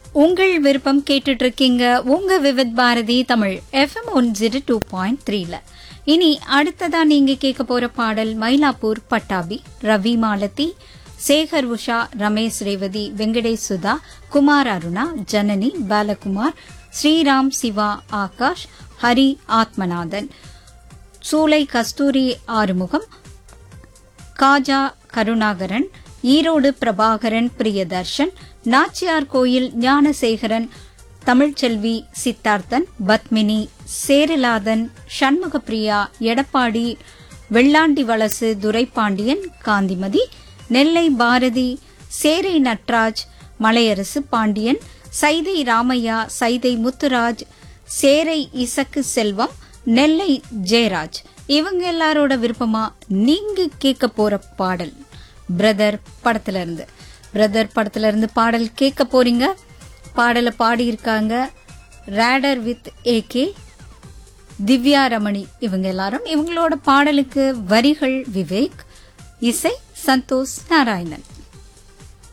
உங்கள் விருப்பம் கேட்டுட்டு இருக்கீங்க உங்க Vividh Bharati Tamil FM one zero two point த்ரீல இனி அடுத்ததா நீங்க கேட்க போற பாடல் மயிலாப்பூர் பட்டாபி ரவி மாலதி சேகர் உஷா ரமேஷ் ரேவதி வெங்கடேஷ் சுதா குமார் அருணா ஜனனி பாலகுமார் ஸ்ரீராம் சிவா ஆகாஷ் ஹரி ஆத்மநாதன் சூளை கஸ்தூரி ஆறுமுகம் காஜா கருணாகரன் ஈரோடு பிரபாகரன் பிரியதர்ஷன் நாச்சியார் கோயில் ஞானசேகரன் தமிழ்ச்செல்வி சித்தார்த்தன் பத்மினி சேரலாதன் சண்முகப்பிரியா எடப்பாடி வெள்ளாண்டி வலசு துரைப்பாண்டியன் காந்திமதி நெல்லை பாரதி சேரை நட்ராஜ் மலையரசு பாண்டியன் சைதை ராமையா சைதை முத்துராஜ் சேரை இசக்கு செல்வம் நெல்லை ஜெயராஜ் இவங்க எல்லாரோட விருப்பமா நீங்க கேட்க போற பாடல் பிரதர் படத்துல இருந்து பிரதர் படத்துல இருந்து பாடல் கேட்க போறீங்க பாடலை பாடியிருக்காங்க ரேடர் வித் ஏகே திவ்யா ரமணி இவங்க எல்லாரும் இவங்களோட பாடலுக்கு வரிகள் விவேக் இசை சந்தோஷ் நாராயணன்